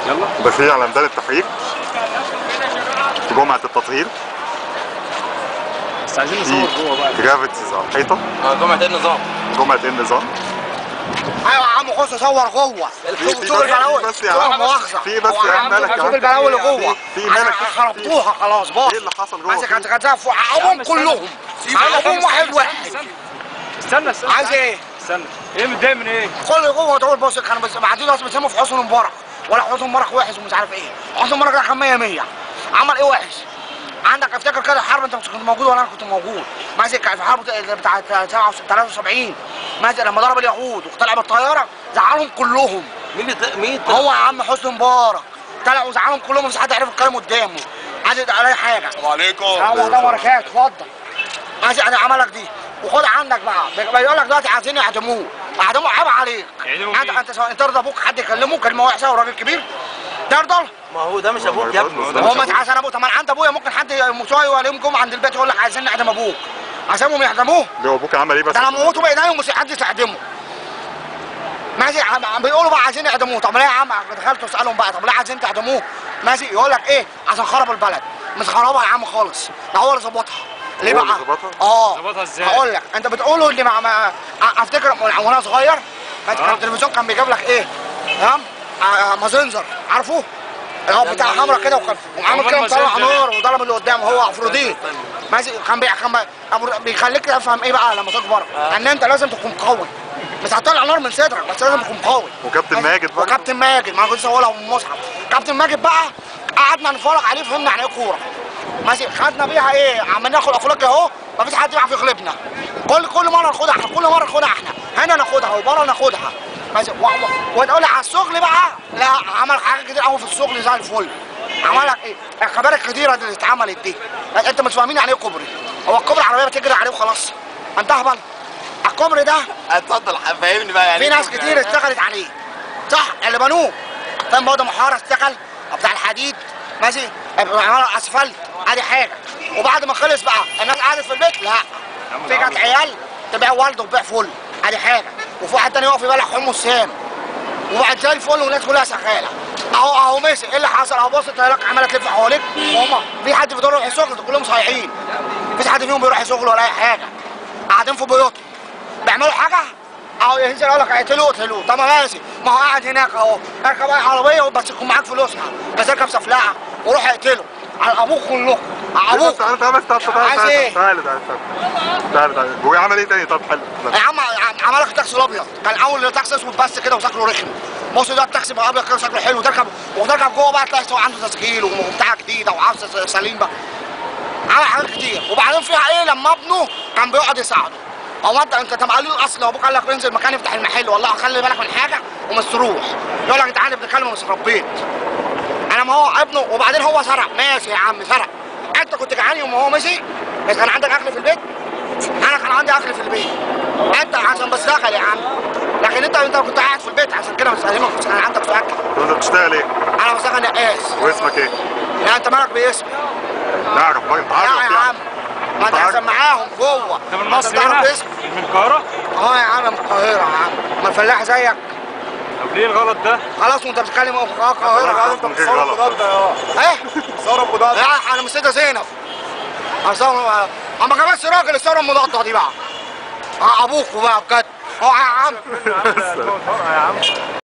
يلا داخلين على ميدان التحرير في جمعة التطهير بس عايزين في نصور جوه بقى جرافيتيز على الحيطة اه جمعة ايه النظام؟ جمعة ايه النظام ايوه يا عم خش صور جوه في- شوف في شوف بس- البلاوي في بس يا شوف عم. المؤاخذة في بس هو يا عم مالك يا شوف عم. البلاوي اللي جوه في- في مالك. أنا خربتوها خلاص باظ ايه اللي حصل جوه ماسك فيه؟ انت كانت فوق ابوهم كلهم ابوهم واحد واحد استنى استنى عايز ايه؟ استنى ايه متضايق من ايه؟ كل جوه تقول بص كانوا بس بعدين ناس بيسموا في حسن مبارك ولا حسن مبارك وحش ومش عارف ايه حسن مبارك ده كان 100 100 عمل ايه وحش عندك افتكر كده الحرب انت مش كنت موجود ولا انا كنت موجود ماسك في حرب بتاعت 73 ماسك لما ضرب اليهود وطلع بالطياره زعلهم كلهم مين اللي مين اللي- هو يا عم حسني مبارك طلع وزعلهم كلهم مفيش حد عرف يتكلم قدامه عايز يدعي عليه حاجه السلام عليكم هو ده بركات اتفضل عايز يعني عملك دي وخد عندك بقى بيقول لك دلوقتي عايزين يعدموه اعدموه عيب عليك يعدموه انت مين؟ انت سواء ترضى ابوك حد يكلمه كلمه وحشه وراجل كبير ترضى ما هو ده مش ابوك يا ابني ده هو مش ما عشان ابوك طب ما عند ابويا ممكن حد مساوي ولا يوم جمعه عند البيت يقول لك عايزين نعدم ابوك عشانهم يعدموه ليه ابوك عمل ايه بس ده لما موتوا بايديهم مش حد يعدمه ماشي عم عم بيقولوا بقى عايزين يعدموه طب ليه يا عم دخلت اسالهم بقى طب ليه عايزين تعدموه ماشي يقول لك ايه عشان خرب البلد مش خربها يا عم خالص ده هو اللي ظبطها ليه هو اللي بقى؟ ظبطها؟ اه ظبطها ازاي؟ هقول لك انت بتقولوا اللي مع ما ا- افتكر وانا صغير ماشي كان آه. التلفزيون كان بيجيب لك ايه؟ تمام؟ آه، آه، مازنجر عارفه؟ اللي هو بتاع حمرا كده وكان وعامل أمال كده مطلع مازنجر؟ نار وضرب اللي قدامه هو افروديت ماشي كان بي... كان بي- أبو- بيخليك تفهم ايه بقى لما تكبر ان انت لازم تكون قوي مش هتطلع نار من صدرك بس لازم تكون قوي وكابتن ماجد برضه. وكابتن ماجد ما انا كنت هقولها من المصحف كابتن ماجد بقى قعدنا نتفرج عليه فهمنا يعني ايه كوره ماشي خدنا بيها ايه عمالين ناخد افريقيا اهو مفيش حد يعرف يغلبنا كل كل مره ناخدها احنا كل مره ناخدها احنا هنا ناخدها وبره ناخدها ماشي و- و- وتقول لي على الشغل بقى لا عمل حاجات كتير قوي في الشغل زي الفل عمل لك ايه الخبائر الكتيره دي اللي اتعملت دي انت مش فاهمين يعني ايه كوبري هو الكوبري عربيه بتجري عليه وخلاص انت اهبل الكوبري ده اتفضل فهمني بقى يعني في ناس كتير اشتغلت عليه صح اللي بنوه فاهم برضه محاره اشتغل بتاع الحديد ماشي عملوا اسفلت ادي حاجه وبعد ما خلص بقى الناس قعدت في البيت لا في كانت عيال تبيع والده وتبيع فل ادي حاجه وفي واحد تاني يقف يبيع حمص سام وبعد زي الفل والناس كلها شغاله اهو اهو ماشي ايه اللي حصل اهو بص الطيارات عماله تلف حواليك وهم في حد في دول يروح يشتغل كلهم صايعين مفيش حد فيهم بيروح يشتغل ولا اي حاجه قاعدين في بيوتهم بيعملوا حاجه اهو ينزل يقول لك اقتلوه اقتلوه طب ماشي ما هو قاعد هناك اهو اركب اي عربيه بس يكون معاك فلوسها بس اركب سفلقه وروح اقتله على ابوك كلكم على ليه ابوك بس تعالى تعالى بس تعالى تعالى عايز تعالى ايه؟ تعالى تعالى تعالى تعالى تعالى هو عمل ايه تاني طب حلو يا عم عم- عمل لك التاكسي الابيض كان اول تاكسي اسود بس كده وشكله رخم بص ده التاكسي بقى ابيض كده شكله حلو تركب وتركب جوه بقى تلاقي هو عنده تسجيل وبتاع جديده وعفش سليم بقى عمل حاجات كتير وبعدين فيها ايه لما ابنه كان بيقعد يساعده هو انت انت طب قالوا الاصل ابوك قال لك انزل مكان افتح المحل والله خلي بالك من حاجه ومش تروح يقول لك انت عارف بتتكلم ومش ربيت انا ما هو ابنه وبعدين هو سرق ماشي يا عم سرق انت كنت جعان يوم ما هو مشي بس كان عندك اكل في البيت انا كان عندي اكل في البيت انت عشان بشتغل يا عم لكن انت انت كنت قاعد في البيت عشان كده مش فاهمك مش كان عندك اكل طب انت بتشتغل ايه؟ انا بشتغل نقاش واسمك ايه؟ لا انت مالك باسمي نعرف بقى انت لا عارف يا يعني. عم ما انت عشان معاهم جوه انت من مصر تعرف هنا؟ باسمي من القاهرة؟ اه يا عم من القاهره يا عم ما الفلاح زيك طب ليه الغلط ده؟ خلاص وانت بتتكلم اه القاهره انت من غير غلط ايه صورة مضادة لا انا مش سيدة زينب اصور اما كمان راجل الصورة المضادة دي بقى اه ابوك بقى بجد اه يا عم يا عم